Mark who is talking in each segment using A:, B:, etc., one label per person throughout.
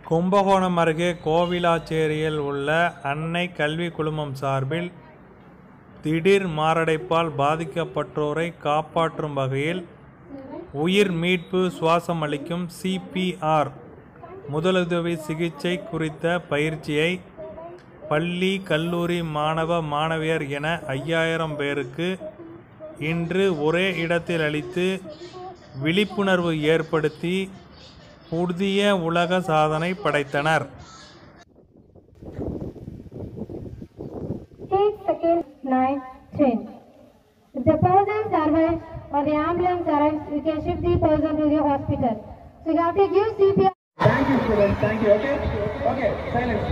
A: கும்பகோணம் அருகே கோவிலாச்சேரியில் உள்ள அன்னை கல்வி குழுமம் சார்பில் திடீர் மாரடைப்பால் பாதிக்கப்பட்டோரை காப்பாற்றும் வகையில் உயிர் மீட்பு சுவாசம் அளிக்கும் சிபிஆர் முதலுதவி சிகிச்சை குறித்த பயிற்சியை பள்ளி கல்லூரி மாணவ மாணவியர் என ஐயாயிரம் பேருக்கு இன்று ஒரே இடத்தில் அளித்து விழிப்புணர்வு ஏற்படுத்தி புதிய உலக சாதனை படைத்தனர்
B: Eight seconds, nine, ten. If the person survives or the ambulance arrives, we can shift the person to the hospital. So you have to give CPR.
C: Thank you, students. Thank you. Okay? Okay, silence.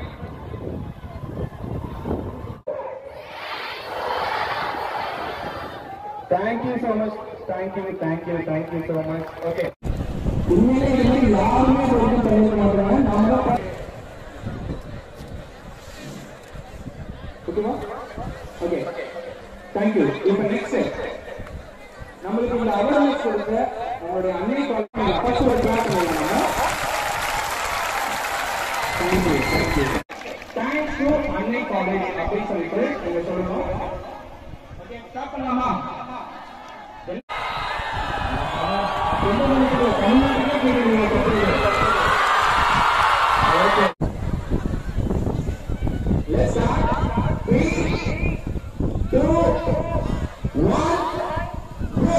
C: Thank you so much. Thank you, thank you, thank you so much. Okay. உண்மையிலே இது மாதிரி யாருமே சொல்லிட்டு பண்ணிருக்க மாட்டாங்க நாம தான் பா- ஓகேவா ஓகே தேங்க்யூ இப்போ நெக்ஸ்ட் நம்மளுக்கு இந்த அவேர்னஸ் கொடுத்த நம்மளுடைய அன்னை காலேஜ் ஃபர்ஸ்ட் ஒரு கிளாஸ் பண்ணுவாங்க thank you thank you thanks to Annai college அப்படின்னு சொல்லிட்டு நீங்க சொல்லணும் ஓகே ஸ்டார்ட் பண்ணலாமா எந்த மணிக்கு தமிழ்நாட்டுக்கே கேட்குறீங்க சொல்றீங்க okay Let's start. Three, two, one, go.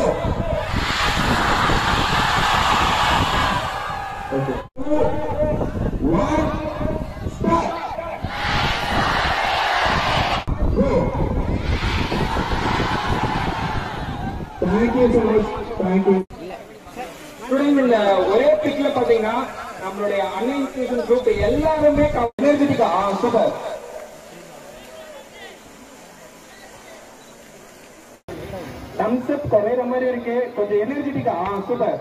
C: Okay. Two, one, start. Go. Thank you so much. Thank you. Student இந்த ஒரே பிக்ல பாத்தீங்கன்னா நம்மளுடைய அன்னை இன்ஸ்டிடியூஷன் குரூப் எல்லாருமே எனர்ஜெட்டிக்கா ஆ சூப்பர் தம்ஸ் அப் குறையிற மாதிரி இருக்கு கொஞ்சம் எனர்ஜெட்டிக்கா ஆ சூப்பர்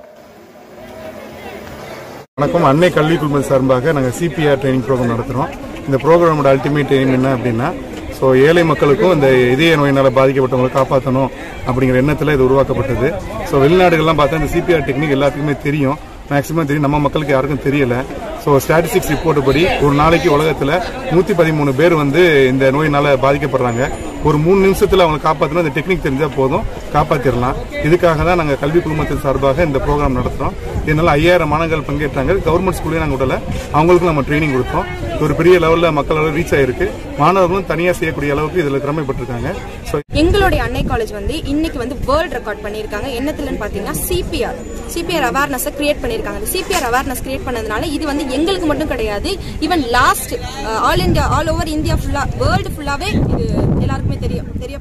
D: வணக்கம் அன்னை கல்வி குழுமம் சார்பாக நாங்கள் சிபிஆர் ட்ரைனிங் ப்ரோக்ராம் நடத்துகிறோம் இந்த ப்ரோக்ராமோட அல்டிமேட் எய்ம் என்ன அப்படின்னா ஸோ ஏழை மக்களுக்கும் இந்த இதய நோயினால் பாதிக்கப்பட்டவங்களை காப்பாற்றணும் அப்படிங்கிற எண்ணத்தில் இது உருவாக்கப்பட்டது ஸோ வெளிநாடுகள்லாம் பார்த்தா இந்த சிபிஆர் டெக்னிக் எல்லாத்துக்குமே தெரியும் மேக்ஸிமம் தெரியும் நம்ம மக்களுக்கு யாருக்கும் தெரியல ஸோ ஸ்டாட்டிஸ்டிக்ஸ் ரிப்போர்ட் படி ஒரு நாளைக்கு உலகத்தில் நூற்றி பதிமூணு பேர் வந்து இந்த நோயினால் பாதிக்கப்படுறாங்க ஒரு மூணு நிமிஷத்தில் அவங்களை காப்பாற்றணும் இந்த டெக்னிக் தெரிஞ்சால் போதும் காப்பாற்றிடலாம் இதுக்காக தான் நாங்கள் கல்வி குழுமத்தின் சார்பாக இந்த ப்ரோக்ராம் நடத்துகிறோம் இதனால ஐயாயிரம் மாணவர்கள் பங்கேற்றாங்க கவர்மெண்ட் ஸ்கூல்லையும் நாங்கள் விடல அவங்களுக்கும் நம்ம ட்ரைனிங் கொடுத்தோம் இது ஒரு பெரிய லெவலில் மக்களோட ரீச் ஆயிருக்கு மாணவர்களும் தனியாக செய்யக்கூடிய அளவுக்கு இதில் திறமைப்பட்டிருக்காங்க ஸோ
E: எங்களுடைய அன்னை காலேஜ் வந்து இன்னைக்கு வந்து வேர்ல்ட் ரெக்கார்ட் பண்ணியிருக்காங்க என்னத்துலன்னு பார்த்தீங்கன்னா சிபிஆர் சிபிஆர் அவேர்னஸ் கிரியேட் பண்ணியிருக்காங்க இந்த சிபிஆர் அவேர்னஸ் கிரியேட் பண்ணதுனால இது வந்து எங்களுக்கு மட்டும் கிடையாது even last all India all over India ஃபுல்லா வேர்ல்டு ஃபுல்லாவே இது எல்லாருக்குமே தெரியும் தெரிய